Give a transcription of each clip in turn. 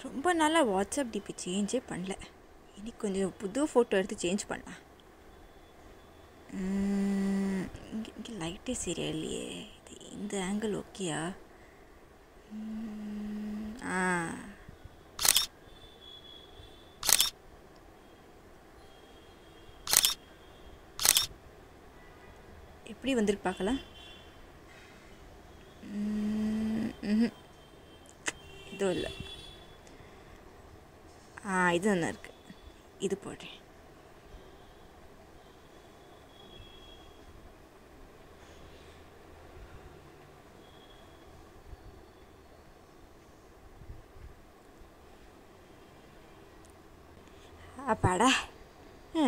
ரொம்ப நாளாக WhatsApp DP சேஞ்சே பண்ணல இன்னைக்கு கொஞ்சம் புது ஃபோட்டோ எடுத்து சேஞ்ச் பண்ணலாம் ம், இங்கே இங்கே லைட்டே சரியா இல்லையே இது இந்த ஆங்கிள் ஓகேயா ம், ஆ எப்படி வந்திருக்கு பார்க்கலாம் ம், ம்ஹும். இதுவும் இல்லை ஆ இது நல்லா இருக்கு இது போடுறேன் அப்பாடா ஆ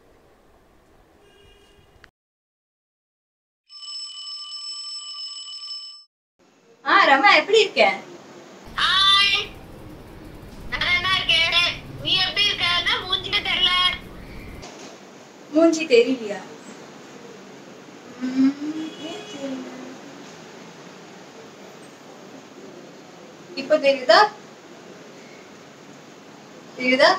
ஆ ரமா எப்படி இருக்க ஹாய் நான் நல்லா இருக்கேன் நீ எப்படி இருக்க அதான் மூஞ்சில தெரியல மூஞ்சி தெரியலையா ம், ஏன் தெரியல? இப்போ தெரியுதா தெரியுதா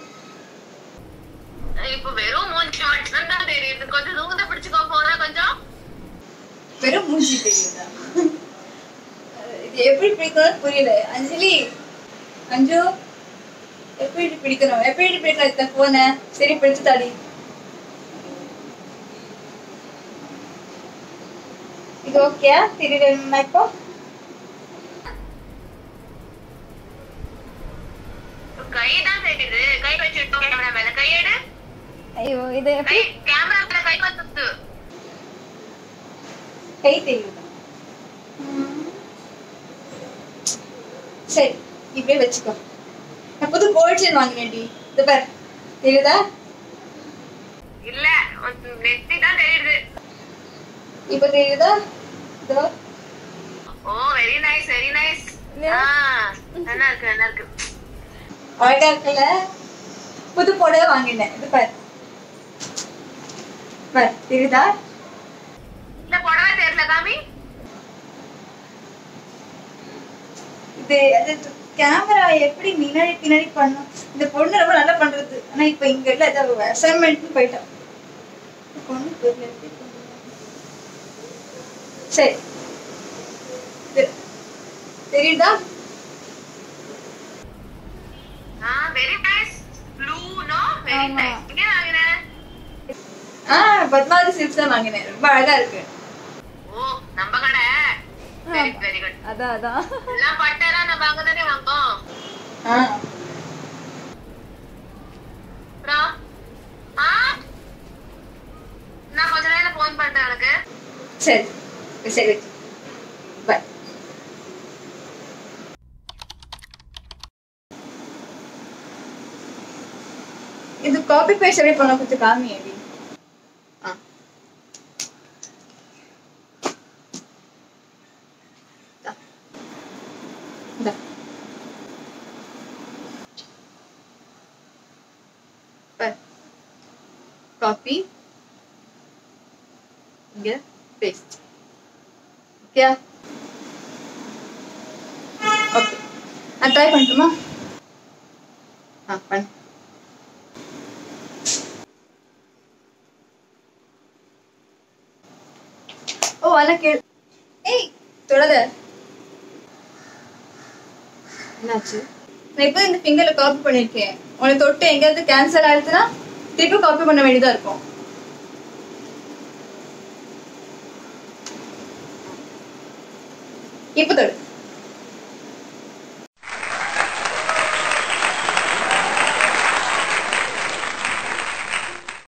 இப்போ வெறும் மூஞ்சி மட்டும் தான் தெரியுது கொஞ்சம் தூங்கத்தை பிடிச்சுக்கோ போனா கொஞ்சம் வெறும் மூஞ்சி தெரியுதா இது எப்படி பிடிக்கணும்னு புரியல அஞ்சலி அஞ்சு எப்படி பிடிக்கணும் எப்படி பிடிக்கணும் இந்த போனை சரி பிடிச்சு தாடி இது ஓகே தெரியல இப்போ கை தான் தெரியுது கை வச்சுட்டு கேமரா மேல கையெடு ஐயோ இது கை எப்படி கேமரா மேல கை வச்சுட்டு கை தெரியுதா ம். சரி இப்படியே வச்சுக்கோ நான் புது கோல்ட் செயின் வாங்கினேன்டி இது பாரு தெரியுதா இல்ல நெத்தி தான் தெரியுது இப்போ தெரியுதா இதோ oh very nice very nice இல்லையா? நல்லா இருக்கு நல்லா இருக்கு அழகா இருக்குல்ல புது புடவை வாங்கினேன் இது பாரு பாரு தெரியுதா இல்ல புடவை தெரியல காமி இது அது கேமரா எப்படி முன்னாடி பின்னாடி பண்ணும் இந்த பொண்ணு ரொம்ப நல்லா பண்றது ஆனா இப்ப இங்க இல்ல ஏதோ அசைன்மெண்ட்னு போயிட்டோம் இந்த பொண்ணு தெரியல எப்படி பண்ணுது. சரி இது தெரியுதா ah very nice blue no very ஆமா. நைஸ் இங்க வாங்குறேன் ஆ பத்மாவதி சில்க்ஸ் தான் வாங்கினேன் ரொம்ப அழகா இருக்கு ஓ நம்ம கடை வெரி வெரி குட் அதான் அதான் எல்லாம் பட்டெல்லாம் நம்ம அங்கதானே வாங்குவோம் ஆ அப்புறம் ஆ நான் கொஞ்ச நேரம் போன் பண்றேன் உனக்கு சரி சரி பாய் இது காப்பி பேஸ்ட் எப்படி பண்ண கொஞ்சம் காமி அடி ஆ இந்தா. இந்தா. பாரு. காப்பி இங்க பேஸ்ட் ஓகே ஓகே நான் ட்ரை பண்ணட்டுமா ஆ பண்ணு ஓ அண்ணா கேள் ஏய் தொடாத என்னாச்சு நான் இப்போ இந்த ஃபிங்கர்ல காப்பி பண்ணிருக்கேன் உனக்கு தொட்டு எங்கேயாவது கேன்சல் ஆயிடுச்சுன்னா திருப்பி காப்பி பண்ண வேண்டியதா இருக்கும் இப்போ தொடு